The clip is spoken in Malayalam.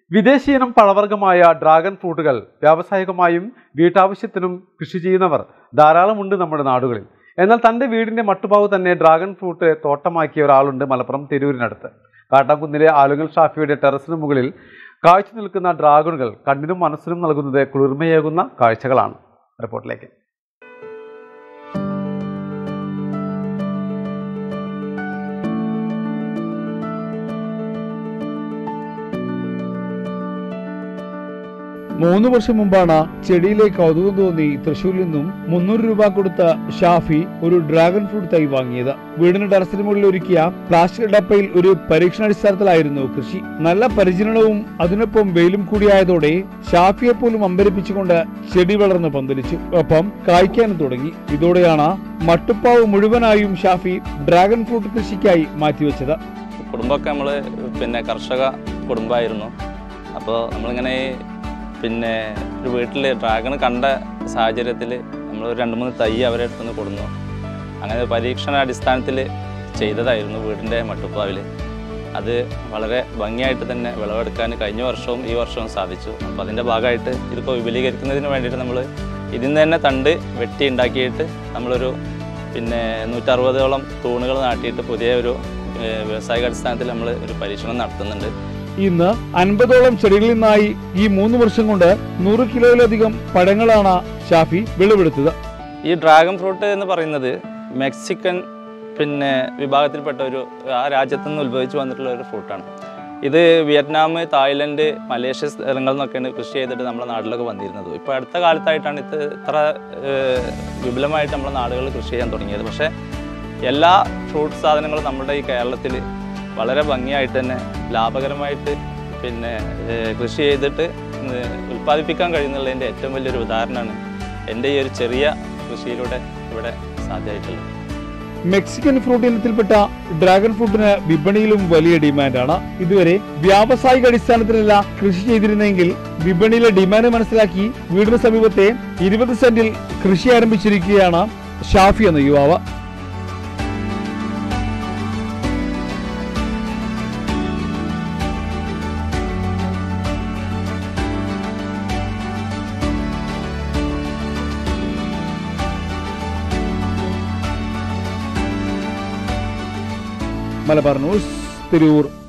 വിദേശി ഇനം പഴവർഗ്ഗമായ ഡ്രാഗൺ ഫ്രൂട്ടുകൾ വ്യാവസായികമായും വീട്ടാവശ്യത്തിനും കൃഷി ചെയ്യുന്നവർ ധാരാളമുണ്ട് നമ്മുടെ നാടുകളിൽ എന്നാൽ തൻ്റെ വീടിൻ്റെ മട്ടുപാവ് തന്നെ ഡ്രാഗൺ ഫ്രൂട്ട് തോട്ടമാക്കിയ ഒരാളുണ്ട് മലപ്പുറം തിരൂരിനടുത്ത് കാട്ടാക്കുന്നിലെ ആലുങ്ങൽ ഷാഫിയുടെ ടെറസിന് മുകളിൽ കാഴ്ച നിൽക്കുന്ന ഡ്രാഗണുകൾ കണ്ണിനും മനസ്സിനും നൽകുന്നത് കുളിർമയേകുന്ന കാഴ്ചകളാണ് റിപ്പോർട്ടിലേക്ക് മൂന്ന് വർഷം മുമ്പാണ് ചെടിയിലെ കൗതുകം തോന്നി തൃശൂരിൽ നിന്നും മുന്നൂറ് രൂപ കൊടുത്ത ഷാഫി ഒരു ഡ്രാഗൺ ഫ്രൂട്ട് തൈ വാങ്ങിയത് വീടിന് ടെറസിന് മുകളിൽ ഒരുക്കിയ പ്ലാസ്റ്റിക് ഡപ്പയിൽ ഒരു പരീക്ഷണാടിസ്ഥാനത്തിലായിരുന്നു കൃഷി നല്ല പരിചരണവും അതിനൊപ്പം വെയിലും കൂടിയായതോടെ ഷാഫിയെ പോലും അമ്പരിപ്പിച്ചുകൊണ്ട് ചെടി വളർന്ന് പന്തലിച്ചു ഒപ്പം കായ്ക്കാനും തുടങ്ങി ഇതോടെയാണ് മട്ടുപ്പാവ് മുഴുവനായും ഷാഫി ഡ്രാഗൺ ഫ്രൂട്ട് കൃഷിക്കായി മാറ്റിവെച്ചത് കുടുംബമൊക്കെ നമ്മൾ പിന്നെ കർഷക കുടുംബമായിരുന്നു അപ്പോൾ നമ്മളിങ്ങനെ പിന്നെ ഒരു വീട്ടിൽ ഡ്രാഗൺ കണ്ട സാഹചര്യത്തിൽ നമ്മൾ ഒരു രണ്ട് മൂന്ന് തൈ അവരെ അടുത്തുനിന്ന് കൊടുന്നു അങ്ങനെ പരീക്ഷണ അടിസ്ഥാനത്തിൽ ചെയ്തതായിരുന്നു വീടിൻ്റെ മട്ടുപ്പാവിൽ അത് വളരെ ഭംഗിയായിട്ട് തന്നെ വിളവെടുക്കാൻ കഴിഞ്ഞ വർഷവും ഈ വർഷവും സാധിച്ചു അപ്പോൾ അതിൻ്റെ ഭാഗമായിട്ട് ഇതിപ്പോൾ വിപുലീകരിക്കുന്നതിന് വേണ്ടിയിട്ട് നമ്മൾ ഇതിൽ നിന്ന് തന്നെ തണ്ട് വെട്ടി ഉണ്ടാക്കിയിട്ട് നമ്മളൊരു പിന്നെ നൂറ്ററുപതോളം തൂണുകൾ നാട്ടിയിട്ട് പുതിയ ഒരു ഏഹ്, വ്യാവസായിക അടിസ്ഥാനത്തിൽ നമ്മൾ ഒരു പരീക്ഷണം നടത്തുന്നുണ്ട് ഇന്ന് അൻപതോളം ചെടികളിൽ നിന്നായി ഈ മൂന്ന് വർഷം കൊണ്ട് നൂറ് കിലോയിലധികം പഴങ്ങളാണ് ഷാഫി വിളവെടുത്തത് ഈ ഡ്രാഗൺ ഫ്രൂട്ട് എന്ന് പറയുന്നത് മെക്സിക്കൻ പിന്നെ വിഭാഗത്തിൽപ്പെട്ട ഒരു ആ രാജ്യത്തു നിന്ന് ഉത്ഭവിച്ചു വന്നിട്ടുള്ള ഒരു ഫ്രൂട്ടാണ് ഇത് വിയറ്റ്നാം തായ്ലൻഡ് മലേഷ്യ സ്ഥലങ്ങളിൽ നിന്നൊക്കെയാണ് കൃഷി ചെയ്തിട്ട് നമ്മുടെ നാട്ടിലൊക്കെ വന്നിരുന്നത് ഇപ്പോൾ അടുത്ത കാലത്തായിട്ടാണ് ഇത് ഇത്ര ഏഹ്, വിപുലമായിട്ട് നമ്മുടെ നാടുകളിൽ കൃഷി ചെയ്യാൻ തുടങ്ങിയത് പക്ഷേ എല്ലാ ഫ്രൂട്ട് സാധനങ്ങളും നമ്മുടെ ഈ കേരളത്തിൽ വളരെ ഭംഗിയായിട്ട് തന്നെ ലാഭകരമായിട്ട് പിന്നെ ഏഹ്, കൃഷി ചെയ്തിട്ട് ഏഹ്, ഉൽപ്പാദിപ്പിക്കാൻ കഴിയുന്നുള്ളതിൻ്റെ ഏറ്റവും വലിയൊരു ഉദാഹരണമാണ് എൻ്റെ ഈ ഒരു ചെറിയ കൃഷിയിലൂടെ ഇവിടെ സാധ്യമായിട്ടുള്ളത് മെക്സിക്കൻ ഫ്രൂട്ട് ഇനത്തിൽപ്പെട്ട ഡ്രാഗൺ ഫ്രൂട്ടിന് വിപണിയിലും വലിയ ഡിമാൻഡാണ് ഇതുവരെ വ്യാവസായിക അടിസ്ഥാനത്തിലല്ല കൃഷി ചെയ്തിരുന്നെങ്കിൽ വിപണിയിലെ ഡിമാൻഡ് മനസ്സിലാക്കി വീടിന് സമീപത്തെ ഇരുപത് സെന്റിൽ കൃഷി ആരംഭിച്ചിരിക്കുകയാണ് ഷാഫി എന്ന യുവാവ് മലബാർ ന്യൂസ് തിരൂർ